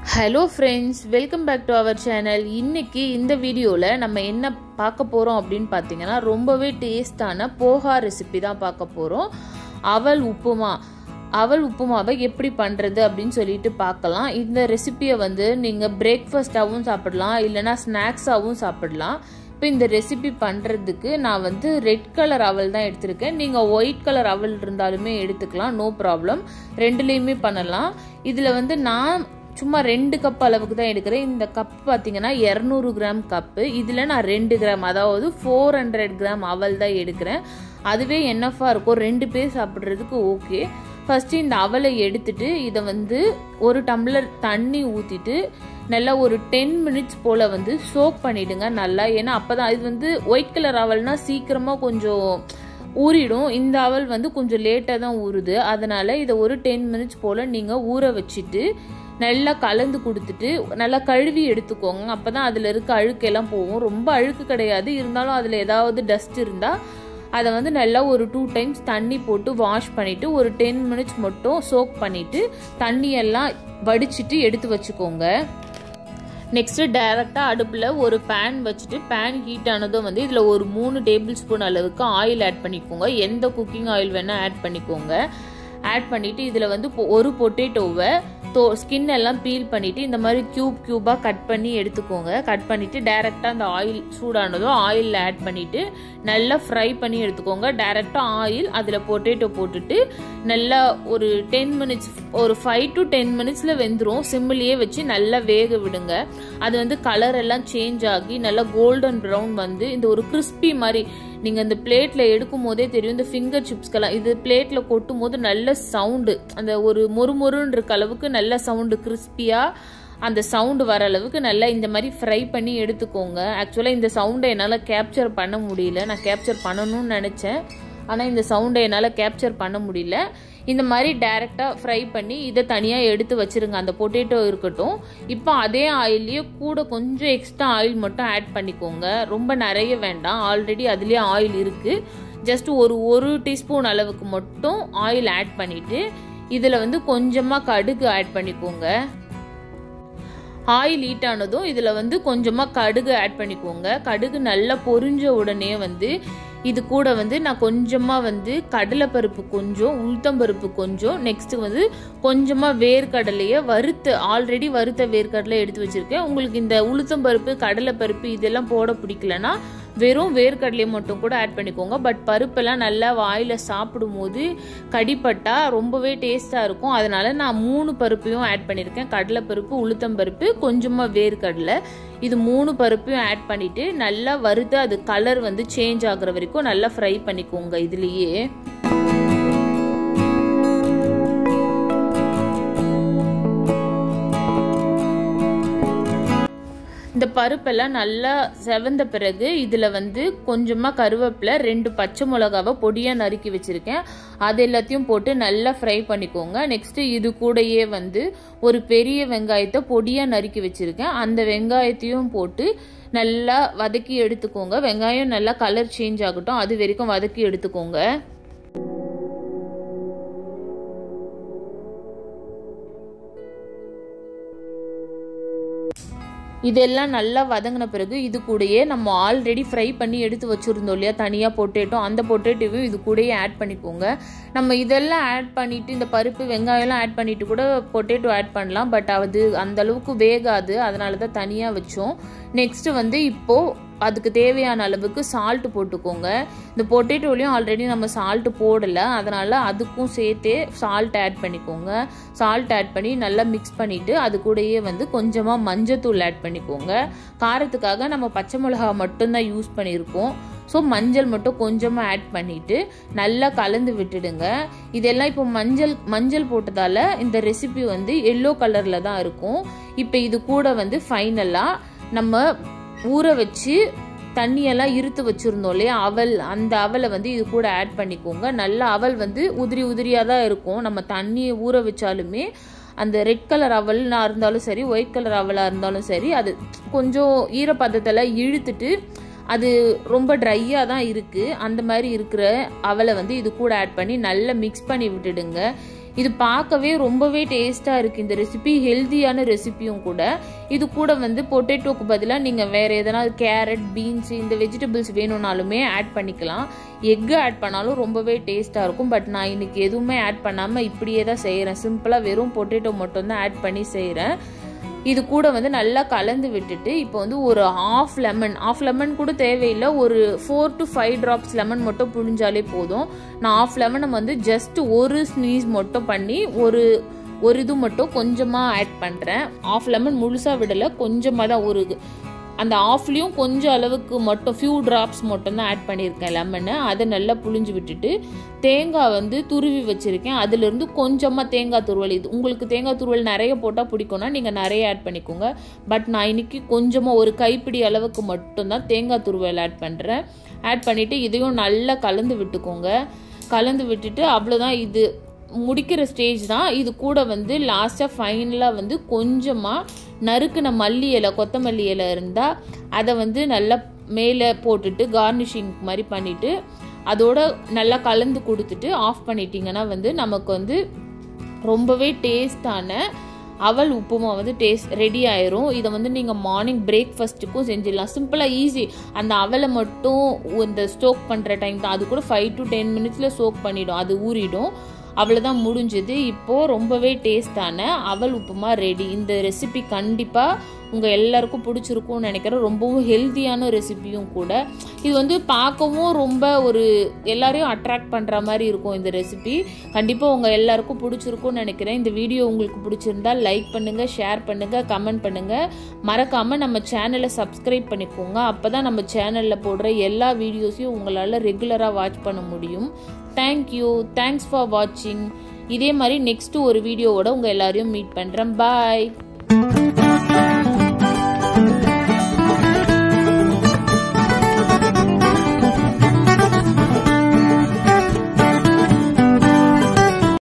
hello friends welcome back to our channel இன்னைக்கு இந்த வீடியோவில் நம்ம என்ன பார்க்க போகிறோம் அப்படின்னு பார்த்தீங்கன்னா ரொம்பவே டேஸ்டான போஹா ரெசிபி தான் பார்க்க போகிறோம் அவல் உப்புமா அவல் உப்புமாவை எப்படி பண்ணுறது அப்படின்னு சொல்லிட்டு பார்க்கலாம் இந்த ரெசிபியை வந்து நீங்கள் பிரேக்ஃபாஸ்ட்டாகவும் சாப்பிடலாம் இல்லைனா ஸ்நாக்ஸாகவும் சாப்பிடலாம் இப்போ இந்த ரெசிபி பண்ணுறதுக்கு நான் வந்து ரெட் கலர் அவல் தான் எடுத்திருக்கேன் நீங்கள் ஒயிட் கலர் அவல் இருந்தாலுமே எடுத்துக்கலாம் நோ ப்ராப்ளம் ரெண்டுலேயுமே பண்ணலாம் இதில் வந்து நான் சும்மா ரெண்டு கப் அளவுக்கு தான் எடுக்கிறேன் இந்த கப் பார்த்தீங்கன்னா இரநூறு கிராம் கப்பு இதில் நான் ரெண்டு கிராம் அதாவது ஃபோர் ஹண்ட்ரட் கிராம் அவல் தான் எடுக்கிறேன் அதுவே என்னஃபாக இருக்கும் ரெண்டு பேர் சாப்பிட்றதுக்கு ஓகே ஃபஸ்ட்டு இந்த அவலை எடுத்துட்டு இதை வந்து ஒரு டம்ளர் தண்ணி ஊற்றிட்டு நல்லா ஒரு டென் மினிட்ஸ் போல் வந்து சோக் பண்ணிவிடுங்க நல்லா ஏன்னா அப்போ தான் இது வந்து ஒயிட் கலர் அவல்னா சீக்கிரமாக கொஞ்சம் ஊறிடும் இந்த அவல் வந்து கொஞ்சம் லேட்டாக தான் ஊறுது அதனால் இதை ஒரு டென் மினிட்ஸ் போல் நீங்கள் ஊற வச்சுட்டு நல்லா கலந்து கொடுத்துட்டு நல்லா கழுவி எடுத்துக்கோங்க அப்போ தான் அதில் இருக்க அழுக்கெல்லாம் போகும் ரொம்ப அழுக்கு கிடையாது இருந்தாலும் அதில் ஏதாவது டஸ்ட் இருந்தால் அதை வந்து நல்லா ஒரு டூ டைம்ஸ் தண்ணி போட்டு வாஷ் பண்ணிவிட்டு ஒரு டென் மினிட்ஸ் மட்டும் சோக் பண்ணிவிட்டு தண்ணியெல்லாம் வடிச்சிட்டு எடுத்து வச்சுக்கோங்க நெக்ஸ்ட்டு டைரெக்டாக அடுப்பில் ஒரு பேன் வச்சுட்டு பேன் ஹீட் ஆனதும் வந்து இதில் ஒரு மூணு டேபிள் ஸ்பூன் அளவுக்கு ஆயில் ஆட் பண்ணிக்கோங்க எந்த குக்கிங் ஆயில் வேணால் ஆட் பண்ணிக்கோங்க ஆட் பண்ணிவிட்டு இதில் வந்து ஒரு பொட்டேட்டோவை தோ ஸ்கின் எல்லாம் பீல் பண்ணிவிட்டு இந்த மாதிரி க்யூப் க்யூபாக கட் பண்ணி எடுத்துக்கோங்க கட் பண்ணிவிட்டு டேரெக்டாக அந்த ஆயில் சூடானதும் ஆயிலில் ஆட் பண்ணிவிட்டு நல்லா ஃப்ரை பண்ணி எடுத்துக்கோங்க டேரெக்டாக ஆயில் அதில் பொட்டேட்டோ போட்டுட்டு நல்லா ஒரு டென் மினிட்ஸ் ஒரு ஃபைவ் டு டென் மினிட்ஸில் வெந்துடும் சிம்மிலேயே வச்சு நல்லா வேக விடுங்க அது வந்து கலர் எல்லாம் சேஞ்ச் ஆகி நல்லா கோல்டன் ப்ரௌன் வந்து இந்த ஒரு கிறிஸ்பி மாதிரி நீங்கள் இந்த பிளேட்டில் எடுக்கும் போதே தெரியும் இந்த ஃபிங்கர் சிப்ஸ்க்கெல்லாம் இது பிளேட்டில் கொட்டும் போது நல்ல சவுண்டு அந்த ஒரு மொறுமொறுன்னு இருக்க அளவுக்கு நல்ல சவுண்டு கிறிஸ்பியாக அந்த சவுண்டு வர அளவுக்கு நல்லா இந்த மாதிரி ஃப்ரை பண்ணி எடுத்துக்கோங்க ஆக்சுவலாக இந்த சவுண்டை என்னால் கேப்சர் பண்ண முடியல நான் கேப்சர் பண்ணணும்னு நினச்சேன் ஆனால் இந்த சவுண்டை என்னால் கேப்சர் பண்ண முடியல இந்த மாதிரி டைரெக்டாக ஃப்ரை பண்ணி இதை தனியாக எடுத்து வச்சுருங்க அந்த பொட்டேட்டோ இருக்கட்டும் இப்போ அதே ஆயிலையே கூட கொஞ்சம் எக்ஸ்ட்ரா ஆயில் மட்டும் ஆட் பண்ணிக்கோங்க ரொம்ப நிறைய வேண்டாம் ஆல்ரெடி அதுலேயே ஆயில் இருக்குது ஜஸ்ட் ஒரு ஒரு டீஸ்பூன் அளவுக்கு மட்டும் ஆயில் ஆட் பண்ணிவிட்டு இதில் வந்து கொஞ்சமாக கடுகு ஆட் பண்ணிக்கோங்க ஆயில் ஹீட் ஆனதும் இதில் வந்து கொஞ்சமாக கடுகு ஆட் பண்ணிக்கோங்க கடுகு நல்லா பொரிஞ்ச உடனே வந்து இது கூட வந்து நான் கொஞ்சமாக வந்து கடலைப்பருப்பு கொஞ்சம் உளுத்தம்பருப்பு கொஞ்சம் நெக்ஸ்ட்டு வந்து கொஞ்சமாக வேர்க்கடலையை வறுத்த ஆல்ரெடி வறுத்த வேர்க்கடலை எடுத்து வச்சுருக்கேன் உங்களுக்கு இந்த உளுத்தம்பருப்பு கடலைப்பருப்பு இதெல்லாம் போட பிடிக்கலனா வெறும் வேர்க்கடலையை மட்டும் கூட ஆட் பண்ணிக்கோங்க பட் பருப்பெல்லாம் நல்லா வாயில் சாப்பிடும் போது கடிப்பட்டா ரொம்பவே டேஸ்ட்டாக இருக்கும் அதனால நான் மூணு பருப்பையும் ஆட் பண்ணியிருக்கேன் கடலைப்பருப்பு உளுத்தம்பருப்பு கொஞ்சமாக வேர்க்கடலை இது மூணு பருப்பையும் ஆட் பண்ணிவிட்டு நல்லா வறுத்து அது கலர் வந்து சேஞ்ச் ஆகுற வரைக்கும் நல்லா ஃப்ரை பண்ணிக்கோங்க இதுலேயே இந்த பருப்பெல்லாம் நல்லா செவந்த பிறகு இதில் வந்து கொஞ்சமாக கருவேப்பிலை ரெண்டு பச்சை மிளகாவை பொடியாக நறுக்கி வச்சுருக்கேன் அது எல்லாத்தையும் போட்டு நல்லா ஃப்ரை பண்ணிக்கோங்க நெக்ஸ்ட்டு இது கூடயே வந்து ஒரு பெரிய வெங்காயத்தை பொடியாக நறுக்கி வச்சுருக்கேன் அந்த வெங்காயத்தையும் போட்டு நல்லா வதக்கி எடுத்துக்கோங்க வெங்காயம் நல்லா கலர் சேஞ்ச் ஆகட்டும் அது வரைக்கும் வதக்கி எடுத்துக்கோங்க இதெல்லாம் நல்லா வதங்கின பிறகு இது கூடயே நம்ம ஆல்ரெடி ஃப்ரை பண்ணி எடுத்து வச்சுருந்தோம் இல்லையா தனியாக பொட்டேட்டோ அந்த பொட்டேட்டோவையும் இது கூடயே ஆட் பண்ணிக்கோங்க நம்ம இதெல்லாம் ஆட் பண்ணிவிட்டு இந்த பருப்பு வெங்காயம்லாம் ஆட் பண்ணிவிட்டு கூட பொட்டேட்டோ ஆட் பண்ணலாம் பட் அது அந்த அளவுக்கு வேகாது அதனால தான் தனியாக வச்சோம் நெக்ஸ்ட்டு வந்து இப்போது அதுக்கு தேவையான அளவுக்கு சால்ட்டு போட்டுக்கோங்க இந்த பொட்டேட்டோலையும் ஆல்ரெடி நம்ம சால்ட்டு போடலை அதனால் அதுக்கும் சேர்த்தே சால்ட் ஆட் பண்ணிக்கோங்க சால்ட் ஆட் பண்ணி நல்லா மிக்ஸ் பண்ணிவிட்டு அது கூடயே வந்து கொஞ்சமாக மஞ்சத்தூள் ஆட் பண்ணிக்கோங்க காரத்துக்காக நம்ம பச்சை மிளகா மட்டும்தான் யூஸ் பண்ணியிருக்கோம் ஸோ மஞ்சள் மட்டும் கொஞ்சமாக ஆட் பண்ணிவிட்டு நல்லா கலந்து விட்டுடுங்க இதெல்லாம் இப்போ மஞ்சள் மஞ்சள் போட்டதால் இந்த ரெசிபி வந்து எல்லோ கலரில் தான் இருக்கும் இப்போ இது கூட வந்து ஃபைனலாக நம்ம ஊற வச்சு தண்ணியெல்லாம் இருத்து வச்சுருந்தோம் இல்லையா அவல் அந்த அவலை வந்து இது கூட ஆட் பண்ணிக்கோங்க நல்லா அவல் வந்து உதிரி உதிரியாக தான் இருக்கும் நம்ம தண்ணியை ஊற வச்சாலுமே அந்த ரெட் கலர் அவலாக இருந்தாலும் சரி ஒயிட் கலர் அவலாக இருந்தாலும் சரி அது கொஞ்சம் ஈரப்பதத்தில் இழுத்துட்டு அது ரொம்ப ட்ரையாக தான் இருக்குது அந்த மாதிரி இருக்கிற அவலை வந்து இது கூட ஆட் பண்ணி நல்லா மிக்ஸ் பண்ணி விட்டுடுங்க இது பார்க்கவே ரொம்பவே டேஸ்ட்டாக இருக்குது இந்த ரெசிபி ஹெல்த்தியான ரெசிபியும் கூட இது கூட வந்து பொட்டேட்டோக்கு பதிலாக நீங்கள் வேறு எதனா கேரட் பீன்ஸ் இந்த வெஜிடபிள்ஸ் வேணும்னாலுமே ஆட் பண்ணிக்கலாம் எக்கு ஆட் பண்ணாலும் ரொம்பவே டேஸ்ட்டாக இருக்கும் பட் நான் இன்னைக்கு எதுவுமே ஆட் பண்ணாமல் இப்படியே தான் செய்கிறேன் சிம்பிளாக வெறும் பொட்டேட்டோ மட்டும் தான் ஆட் பண்ணி செய்கிறேன் இது கூட வந்து நல்லா கலந்து விட்டுட்டு இப்போ வந்து ஒரு ஆஃப் லெமன் ஆஃப் லெமன் கூட தேவையில்லை ஒரு four to five drops lemon மட்டும் புழிஞ்சாலே போதும் நான் ஆஃப் லெமனை வந்து ஜஸ்ட் ஒரு ஸ்னீஸ் மட்டும் பண்ணி ஒரு ஒரு இது மட்டும் கொஞ்சமாக ஆட் பண்ணுறேன் ஆஃப் லெமன் முழுசாக விடலை கொஞ்சமாக தான் ஒரு அந்த ஆஃப்லேயும் கொஞ்சம் அளவுக்கு மட்டும் ஃபியூ ட்ராப்ஸ் மட்டும் தான் ஆட் பண்ணியிருக்கேன் லெமனை அதை நல்லா புழிஞ்சு விட்டுட்டு தேங்காய் வந்து துருவி வச்சுருக்கேன் அதுலேருந்து கொஞ்சமாக தேங்காய் துருவல் இது உங்களுக்கு தேங்காய் துருவல் நிறைய போட்டால் பிடிக்கும்னா நீங்கள் நிறைய ஆட் பண்ணிக்கோங்க பட் நான் இன்னைக்கு கொஞ்சமாக ஒரு கைப்பிடி அளவுக்கு மட்டும்தான் தேங்காய் துருவல் ஆட் பண்ணுறேன் ஆட் பண்ணிவிட்டு இதையும் நல்லா கலந்து விட்டுக்கோங்க கலந்து விட்டுட்டு அவ்வளோதான் இது முடிக்கிற ஸ்டேஜ் தான் இது கூட வந்து லாஸ்ட்டாக ஃபைனலாக வந்து கொஞ்சமாக நறுக்குன மல்லி இலை கொத்தமல்லி இலை இருந்தால் அதை வந்து நல்லா மேலே போட்டுட்டு கார்னிஷிங் மாதிரி பண்ணிவிட்டு அதோட நல்லா கலந்து கொடுத்துட்டு ஆஃப் பண்ணிட்டீங்கன்னா வந்து நமக்கு வந்து ரொம்பவே டேஸ்டான அவல் உப்புமா வந்து டேஸ்ட் ரெடி ஆயிரும் இதை வந்து நீங்கள் மார்னிங் பிரேக்ஃபாஸ்ட்டுக்கும் செஞ்சிடலாம் சிம்பிளாக ஈஸி அந்த அவலை மட்டும் இந்த ஸ்டோக் பண்ணுற டைம் தான் அது கூட ஃபைவ் டு டென் மினிட்ஸில் சோக் பண்ணிடும் அது ஊறிடும் அவ்வளோதான் முடிஞ்சது இப்போது ரொம்பவே டேஸ்டான அவல் உப்புமா ரெடி இந்த ரெசிபி கண்டிப்பாக உங்கள் எல்லாருக்கும் பிடிச்சிருக்கும்னு நினைக்கிறேன் ரொம்பவும் ஹெல்த்தியான ரெசிபியும் கூட இது வந்து பார்க்கவும் ரொம்ப ஒரு எல்லாரையும் அட்ராக்ட் பண்ணுற மாதிரி இருக்கும் இந்த ரெசிபி கண்டிப்பாக உங்கள் எல்லாருக்கும் பிடிச்சிருக்கும்னு நினைக்கிறேன் இந்த வீடியோ உங்களுக்கு பிடிச்சிருந்தா லைக் பண்ணுங்கள் ஷேர் பண்ணுங்கள் கமெண்ட் பண்ணுங்கள் மறக்காமல் நம்ம சேனலை சப்ஸ்கிரைப் பண்ணிக்கோங்க அப்போ தான் நம்ம சேனலில் போடுற எல்லா வீடியோஸையும் உங்களால் ரெகுலராக வாட்ச் பண்ண முடியும் தேங்க்யூ தேங்க்ஸ் ஃபார் வாட்சிங் இதே மாதிரி நெக்ஸ்ட் ஒரு வீடியோவோட உங்கள் எல்லாரையும் மீட் பண்ணுறேன் பாய்